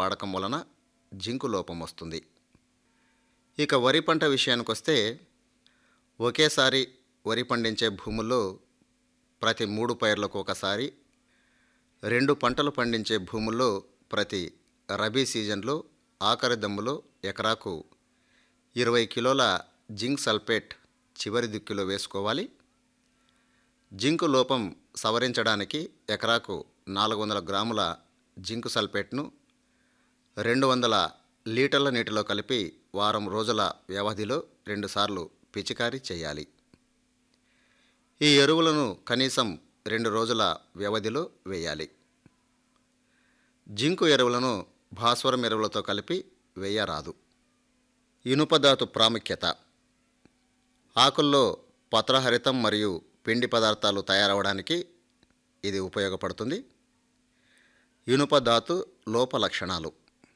వాడకం వలన జింకు లోపం వస్తుంది ఇక వరి పంట విషయానికొస్తే ఒకేసారి వరి పండించే భూముల్లో ప్రతి మూడు పైర్లకు ఒకసారి రెండు పంటలు పండించే భూముల్లో ప్రతి రబీ సీజన్లో ఆఖరి దమ్ములో ఎకరాకు ఇరవై కిలోల జింక్ సల్ఫేట్ చివరి దిక్కులో వేసుకోవాలి జింకు లోపం సవరించడానికి ఎకరాకు నాలుగు వందల గ్రాముల జింకు సల్ఫేట్ను రెండు వందల లీటర్ల నీటిలో కలిపి వారం రోజుల వ్యవధిలో రెండుసార్లు పిచికారీ చేయాలి ఈ ఎరువులను కనీసం రెండు రోజుల వ్యవధిలో వేయాలి జింకు ఎరువులను భాస్వరం ఎరువులతో కలిపి వేయరాదు ఇనుపధాతు ప్రాముఖ్యత ఆకుల్లో పత్రహరితం మరియు పిండి పదార్థాలు తయారవడానికి ఇది ఉపయోగపడుతుంది ఇనుపధాతు లోప లక్షణాలు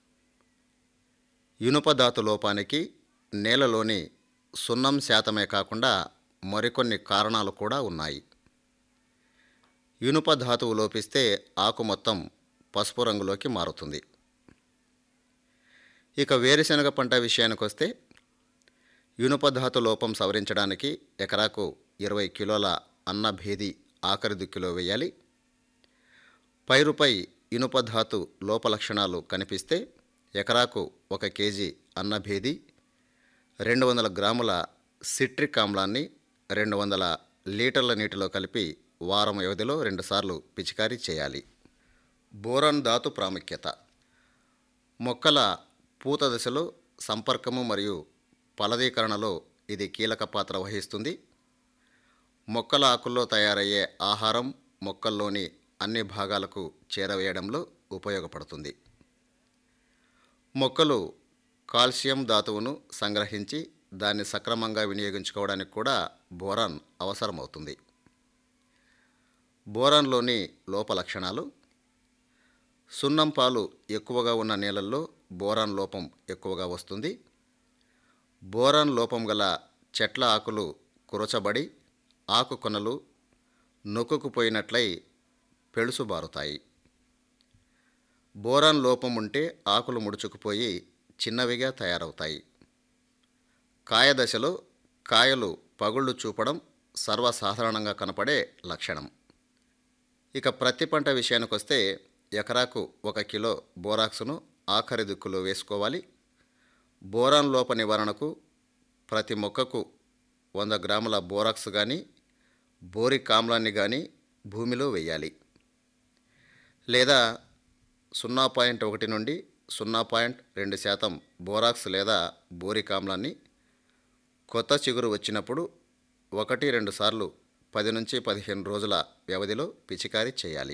ఇనుపధాతు లోపానికి నేలలోని సున్నం శాతమే కాకుండా మరికొన్ని కారణాలు కూడా ఉన్నాయి ఇనుప ధాతువు లోపిస్తే ఆకు మొత్తం పసుపు రంగులోకి మారుతుంది ఇక వేరుశనగ పంట విషయానికి వస్తే ఇనుప ధాతు లోపం సవరించడానికి ఎకరాకు ఇరవై కిలోల అన్న భేది ఆఖరి దిక్కులో వేయాలి పైరుపై ఇనుప ధాతు లోప లక్షణాలు కనిపిస్తే ఎకరాకు ఒక కేజీ అన్నభేది రెండు వందల గ్రాముల సిట్రిక్ ఆమ్లాన్ని రెండు వందల లీటర్ల నీటిలో కలిపి వారం వ్యవధిలో రెండుసార్లు పిచికారీ చేయాలి బోరాన్ ధాతు ప్రాముఖ్యత మొక్కల పూత దశలో సంపర్కము మరియు ఫలదీకరణలో ఇది కీలక పాత్ర వహిస్తుంది మొక్కల ఆకుల్లో తయారయ్యే ఆహారం మొక్కల్లోని అన్ని భాగాలకు చేరవేయడంలో ఉపయోగపడుతుంది మొక్కలు కాల్షియం ధాతువును సంగ్రహించి దాన్ని సక్రమంగా వినియోగించుకోవడానికి కూడా బోరాన్ అవసరమవుతుంది బోరాన్లోని లోప లక్షణాలు సున్నం పాలు ఎక్కువగా ఉన్న నేలల్లో బోరాన్ లోపం ఎక్కువగా వస్తుంది బోరాన్ లోపం గల చెట్ల ఆకులు కురచబడి ఆకు కొనలు నొక్కుకుపోయినట్లయి పెళుసుబారుతాయి బోరాన్ లోపం ఉంటే ఆకులు ముడుచుకుపోయి చిన్నవిగా తయారవుతాయి కాయ దశలో కాయలు పగుళ్ళు చూపడం సర్వసాధారణంగా కనపడే లక్షణం ఇక ప్రతి పంట విషయానికొస్తే ఎకరాకు ఒక కిలో బోరాక్స్ను ఆఖరి దిక్కులో వేసుకోవాలి బోరాన్ లోప నివారణకు ప్రతి మొక్కకు వంద గ్రాముల బోరాక్స్ కానీ బోరిక్ ఆమ్లాన్ని కానీ భూమిలో వేయాలి లేదా సున్నా పాయింట్ ఒకటి నుండి సున్నా పాయింట్ రెండు శాతం బోరాక్స్ లేదా బోరిక్ ఆమ్లాన్ని కొత్త చిగురు వచ్చినప్పుడు ఒకటి రెండు సార్లు పది నుంచి పదిహేను రోజుల వ్యవధిలో పిచికారీ చేయాలి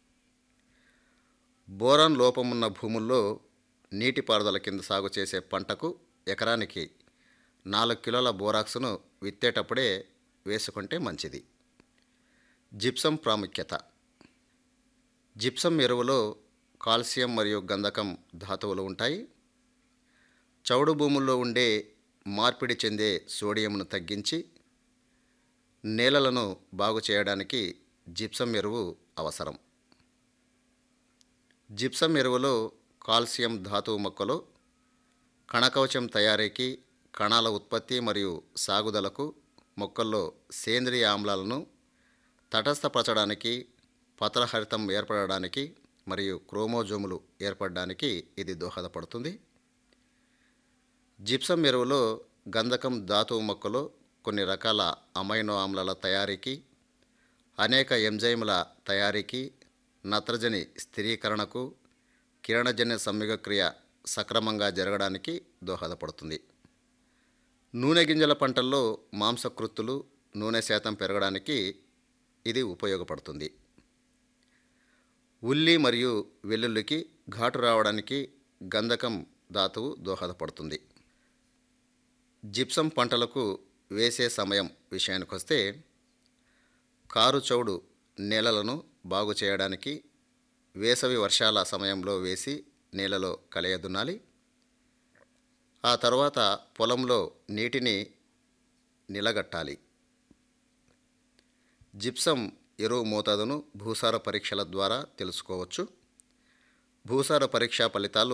బోరాన్ లోపమున్న భూముల్లో నీటిపారుదల కింద సాగు చేసే పంటకు ఎకరానికి నాలుగు కిలోల బోరాక్స్ను విత్తేటప్పుడే వేసుకుంటే మంచిది జిప్సం ప్రాముఖ్యత జిప్సం ఎరువులో కాల్షియం మరియు గంధకం ధాతువులు ఉంటాయి చౌడు భూముల్లో ఉండే మార్పిడి చెందే సోడియంను తగ్గించి నేలలను బాగు చేయడానికి జిప్సం ఎరువు అవసరం జిప్సం ఎరువులో కాల్షియం ధాతువు మొక్కలో కణకవచం తయారీకి కణాల ఉత్పత్తి మరియు సాగుదలకు మొక్కల్లో సేంద్రియ ఆమ్లాలను తటస్థపరచడానికి పత్రహరితం ఏర్పడడానికి మరియు క్రోమోజోములు ఏర్పడడానికి ఇది దోహదపడుతుంది జిప్సం ఎరువులో గంధకం ధాతువు మొక్కలో కొన్ని రకాల అమైనో ఆమ్లాల తయారీకి అనేక ఎంజైముల తయారీకి నత్రజని స్థిరీకరణకు కిరణజన్య సంయోగక్రియ సక్రమంగా జరగడానికి దోహదపడుతుంది నూనె గింజల పంటల్లో మాంసకృత్తులు నూనె శాతం పెరగడానికి ఇది ఉపయోగపడుతుంది ఉల్లి మరియు వెల్లుల్లికి ఘాటు రావడానికి గంధకం ధాతువు దోహదపడుతుంది జిప్సం పంటలకు వేసే సమయం విషయానికొస్తే కారు చౌడు నేలలను బాగు చేయడానికి వేసవి వర్షాల సమయంలో వేసి నేలలో కలయదున్నాలి ఆ తర్వాత పొలంలో నీటిని నిలగట్టాలి జిప్సం ఎరువు మోతాదును భూసార పరీక్షల ద్వారా తెలుసుకోవచ్చు భూసార పరీక్షా ఫలితాలు